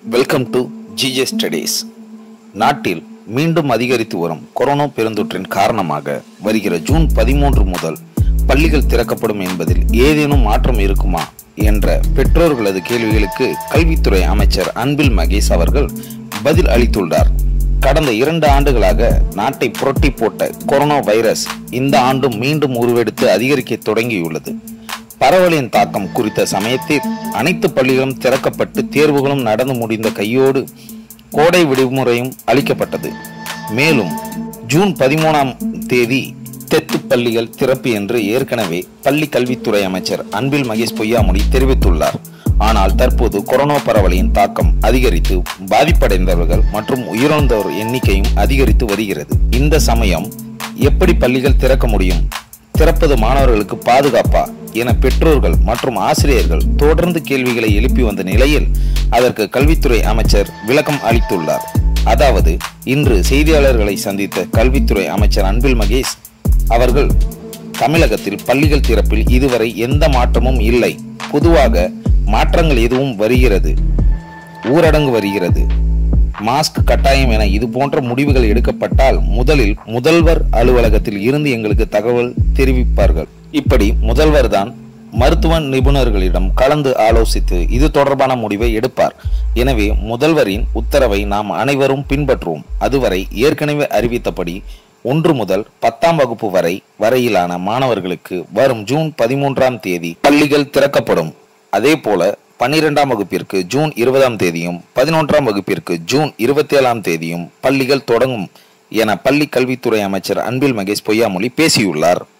welcome to GJ studies நாட்டில் மீண்டும் அதிகரித்து வரும் கொரோனா பெருந்தொற்றின் காரணமாக வருகிற ஜூன் பதிமூன்று முதல் பள்ளிகள் திறக்கப்படும் என்பதில் ஏதேனும் மாற்றம் இருக்குமா என்ற பெற்றோர்களது கேள்விகளுக்கு கல்வித்துறை அமைச்சர் அன்பில் மகேஷ் அவர்கள் பதில் அளித்துள்ளார் கடந்த இரண்டு ஆண்டுகளாக நாட்டை புரட்டி போட்ட கொரோனா வைரஸ் இந்த ஆண்டும் மீண்டும் உருவெடுத்து அதிகரிக்க தொடங்கியுள்ளது பரவலின் தாக்கம் குறித்த சமயத்தில் அனைத்து பள்ளிகளும் திறக்கப்பட்டு தேர்வுகளும் நடந்து முடிந்த கையோடு கோடை விடுமுறையும் அளிக்கப்பட்டது மேலும் ஜூன் பதிமூணாம் தேதி தெத்து பள்ளிகள் திறப்பு என்று ஏற்கனவே பள்ளி கல்வித்துறை அமைச்சர் அன்பில் மகேஷ் பொய்யாமொழி தெரிவித்துள்ளார் ஆனால் தற்போது கொரோனா பரவலின் தாக்கம் அதிகரித்து பாதிப்படைந்தவர்கள் மற்றும் உயிரிழந்தோர் எண்ணிக்கையும் அதிகரித்து வருகிறது இந்த சமயம் எப்படி பள்ளிகள் திறக்க முடியும் திறப்பது மாணவர்களுக்கு பாதுகாப்பா என பெற்றோர்கள் மற்றும் ஆசிரியர்கள் தொடர்ந்து கேள்விகளை எழுப்பி வந்த நிலையில் அதற்கு கல்வித்துறை அமைச்சர் விளக்கம் அளித்துள்ளார் அதாவது இன்று செய்தியாளர்களை சந்தித்த கல்வித்துறை அமைச்சர் அன்பில் மகேஷ் அவர்கள் தமிழகத்தில் பள்ளிகள் திறப்பில் இதுவரை எந்த மாற்றமும் இல்லை பொதுவாக மாற்றங்கள் எதுவும் வருகிறது ஊரடங்கு வருகிறது மாஸ்க் கட்டாயம் என இது போன்ற முடிவுகள் எடுக்கப்பட்டால் முதலில் முதல்வர் அலுவலகத்தில் இருந்து எங்களுக்கு தகவல் தெரிவிப்பார்கள் இப்படி முதல்வர் தான் மருத்துவ நிபுணர்களிடம் கலந்து ஆலோசித்து இது தொடர்பான முடிவை எடுப்பார் எனவே முதல்வரின் உத்தரவை நாம் அனைவரும் பின்பற்றுவோம் அதுவரை ஏற்கனவே அறிவித்தபடி ஒன்று முதல் பத்தாம் வகுப்பு வரை வரையிலான மாணவர்களுக்கு வரும் ஜூன் பதிமூன்றாம் தேதி பள்ளிகள் திறக்கப்படும் அதே போல பன்னிரெண்டாம் வகுப்பிற்கு ஜூன் இருபதாம் தேதியும் பதினொன்றாம் வகுப்பிற்கு ஜூன் இருபத்தி ஏழாம் தேதியும் பள்ளிகள் தொடங்கும் என பள்ளி கல்வித்துறை அமைச்சர் அன்பில் மகேஷ் பொய்யாமொழி பேசியுள்ளார்